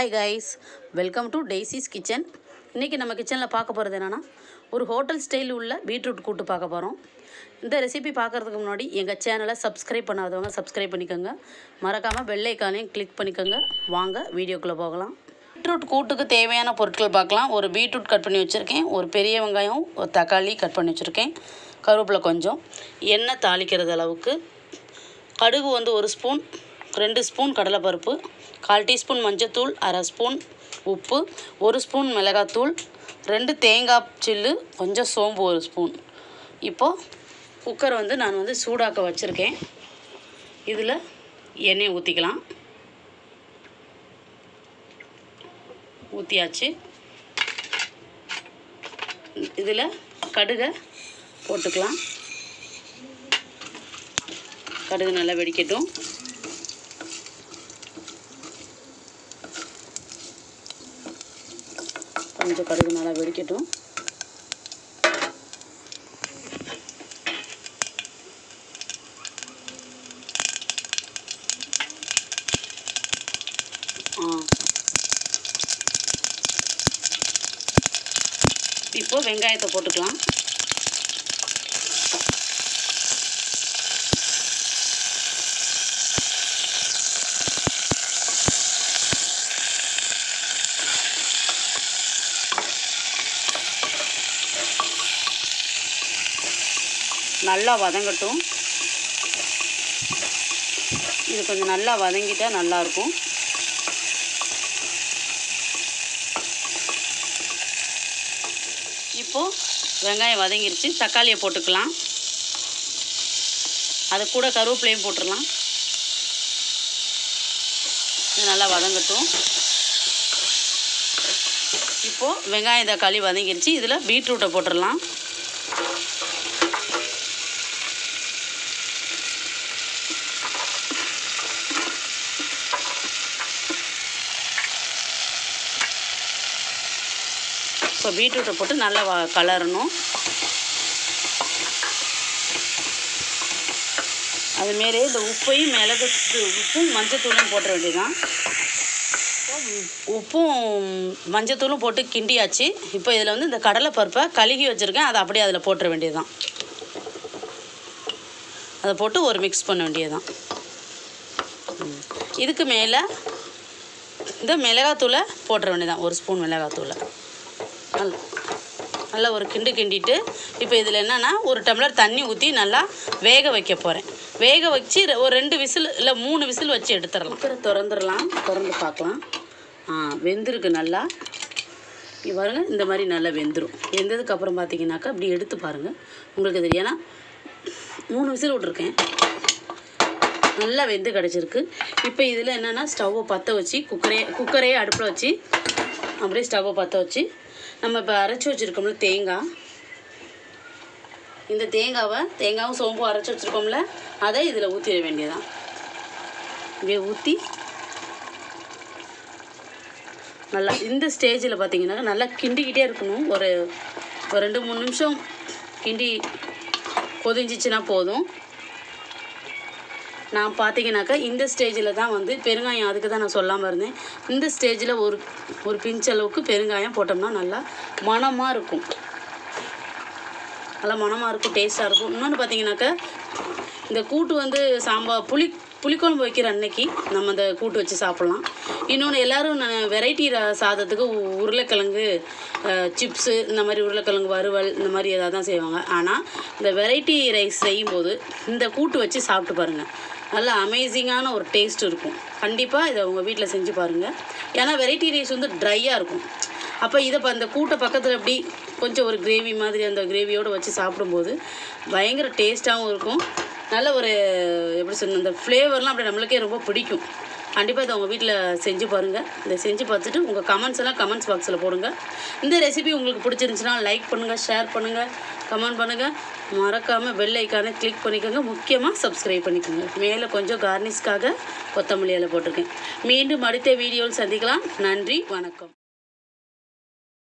Hi guys welcome to Daisy's kitchen இன்றைக்கி நம்ம கிச்சனில் பார்க்க போகிறது என்னென்னா ஒரு ஹோட்டல் ஸ்டைல் உள்ள பீட்ரூட் கூட்டு பார்க்க போகிறோம் இந்த ரெசிபி பார்க்குறதுக்கு முன்னாடி எங்கள் சேனலை சப்ஸ்கிரைப் பண்ணாதவங்க சப்ஸ்கிரைப் பண்ணிக்கோங்க மறக்காமல் பெல் ஐக்கானையும் கிளிக் பண்ணிக்கோங்க வாங்க வீடியோக்குள்ளே போகலாம் பீட்ரூட் கூட்டுக்கு தேவையான பொருட்கள் பார்க்கலாம் ஒரு பீட்ரூட் கட் பண்ணி வச்சுருக்கேன் ஒரு பெரிய வெங்காயம் ஒரு தக்காளி கட் பண்ணி வச்சுருக்கேன் கருவேப்பிலை கொஞ்சம் எண்ணெய் தாளிக்கிறது அளவுக்கு கடுகு வந்து ஒரு ஸ்பூன் ரெண்டு ஸ்பூன் கடலைப்பருப்பு கால் டீஸ்பூன் மஞ்சத்தூள் அரை ஸ்பூன் உப்பு ஒரு ஸ்பூன் மிளகாத்தூள் ரெண்டு தேங்காய் சில்லு கொஞ்சம் சோம்பு ஒரு ஸ்பூன் இப்போது குக்கர் வந்து நான் வந்து சூடாக்க வச்சுருக்கேன் இதில் எண்ணெய் ஊற்றிக்கலாம் ஊற்றியாச்சு இதில் கடுகை போட்டுக்கலாம் கடுகு நல்லா வெடிக்கட்டும் கொஞ்சம் கடுகு நல்லா வெடிக்கட்டும் ஆ இப்போ வெங்காயத்தை போட்டுக்கலாம் நல்லா வதங்கட்டும் இது கொஞ்சம் நல்லா வதங்கிட்டா நல்லாயிருக்கும் இப்போது வெங்காயம் வதங்கிருச்சு தக்காளியை போட்டுக்கலாம் அது கூட கருவேப்பிலையும் போட்டுடலாம் இது நல்லா வதங்கட்டும் இப்போது வெங்காயம் தக்காளி வதங்கிருச்சு இதில் பீட்ரூட்டை போட்டுடலாம் இப்போ பீட்ரூட்டை போட்டு நல்லா வ கலரணும் அது மேலே இந்த உப்பையும் மிளகு தூ- உப்பும் மஞ்சத்தூளும் போட்டுற வேண்டியதுதான் உப்பும் மஞ்சத்தூளும் போட்டு கிண்டியாச்சு இப்போ இதில் வந்து இந்த கடலைப்பருப்பை கழுகி வச்சுருக்கேன் அதை அப்படியே அதில் போட்டுற வேண்டியதுதான் அதை போட்டு ஒரு மிக்ஸ் பண்ண வேண்டியதுதான் ம். இதுக்கு மேலே இந்த மிளகாத்தூளை போட்டுற வேண்டியதான் ஒரு ஸ்பூன் மிளகாத்தூளை நல்ல நல்லா ஒரு கிண்டு கிண்டிட்டு இப்போ இதில் என்னென்னா ஒரு டம்ளர் தண்ணி ஊற்றி நல்லா வேக வைக்க போகிறேன் வேக வச்சு ரெ- ஒரு ரெண்டு விசில் இல்லை மூணு விசில் வச்சு எடுத்துடலாம் குக்கரை திறந்துடலாம் திறந்து பார்க்கலாம் ஆ வெந்திருக்கு நல்லா இங்க பாருங்க இந்த மாதிரி நல்லா வெந்துடும் வெந்ததுக்கு அப்புறம் பார்த்தீங்கன்னாக்கா இப்படி எடுத்து பாருங்கள் உங்களுக்கு தெரியும் ஏன்னா மூணு விசில் விட்ருக்கேன் நல்லா வெந்து கிடச்சிருக்கு இப்போ இதில் என்னென்னா ஸ்டவ்வை பற்ற வச்சு குக்கரே குக்கரையே அடுப்பில் வச்சு அப்படியே ஸ்டவ்வை பற்ற வச்சு நம்ம இப்போ அரைச்சி வச்சுருக்கோம்ல தேங்காய் இந்த தேங்காவை தேங்காவும் சோம்பும் அரைச்சி வச்சுருக்கோம்ல அதை இதில் ஊற்றிட வேண்டியதான் இப்படியே ஊற்றி நல்லா இந்த ஸ்டேஜில் பார்த்தீங்கன்னா நல்லா கிண்டிக்கிட்டே இருக்கணும் ஒரு ஒரு ரெண்டு மூணு நிமிஷம் கிண்டி கொதிஞ்சிச்சுன்னா போதும் நான் பார்த்தீங்கன்னாக்கா இந்த ஸ்டேஜில் தான் வந்து பெருங்காயம் அதுக்கு தான் நான் சொல்லாமல் இருந்தேன் இந்த ஸ்டேஜில் ஒரு ஒரு பிஞ்ச் அளவுக்கு பெருங்காயம் போட்டோம்னா நல்லா மணமாக இருக்கும் நல்லா மணமாக இருக்கும் டேஸ்ட்டாக இருக்கும் இன்னொன்று பார்த்தீங்கன்னாக்கா இந்த கூட்டு வந்து சாம்பார் புளி புளிக்குழம்பு வைக்கிற அன்னைக்கு நம்ம இந்த கூட்டு வச்சு சாப்பிட்லாம் இன்னொன்று எல்லோரும் வெரைட்டி சாதத்துக்கு உ- உருளைக்கிழங்கு சிப்ஸு இந்த மாதிரி உருளைக்கிழங்கு வறுவல் இந்த மாதிரி ஏதாவது தான் செய்வாங்க ஆனால் இந்த வெரைட்டி ரைஸ் செய்யும்போது இந்த கூட்டு வச்சு சாப்பிட்டு பாருங்கள் நல்ல அமேசிங்கான ஒரு டேஸ்ட் இருக்கும் கண்டிப்பாக இதை உங்கள் வீட்டில் செஞ்சு பாருங்கள் ஏன்னா வெரைட்டி ரைஸ் வந்து ட்ரையாக இருக்கும் அப்போ இதை இப்போ அந்த கூட்டை பக்கத்தில் அப்படி கொஞ்சம் ஒரு கிரேவி மாதிரி அந்த கிரேவியோடு வச்சு சாப்பிடும்போது பயங்கர டேஸ்ட்டாகவும் இருக்கும் நல்ல ஒரு எப்படி சொல்ல அந்த ஃப்ளேவர்லாம் அப்படி நம்மளுக்கே ரொம்ப பிடிக்கும் கண்டிப்பாக இதை உங்கள் வீட்டில் செஞ்சு பாருங்கள் இதை செஞ்சு பார்த்துட்டு உங்கள் கமெண்ட்ஸ் எல்லாம் கமெண்ட்ஸ் பாக்ஸில் போடுங்க இந்த ரெசிபி உங்களுக்கு பிடிச்சிருந்துச்சுன்னா லைக் பண்ணுங்கள் ஷேர் பண்ணுங்கள் கமெண்ட் பண்ணுங்கள் மறக்காமல் பெல் ஐக்கானை கிளிக் பண்ணிக்கோங்க முக்கியமாக சப்ஸ்கிரைப் பண்ணிக்கோங்க மேலே கொஞ்சம் கார்னிஷ்காக கொத்தமல்லி இலை போட்டிருக்கேன் மீண்டும் அடுத்த வீடியோவில் சந்திக்கலாம் நன்றி வணக்கம்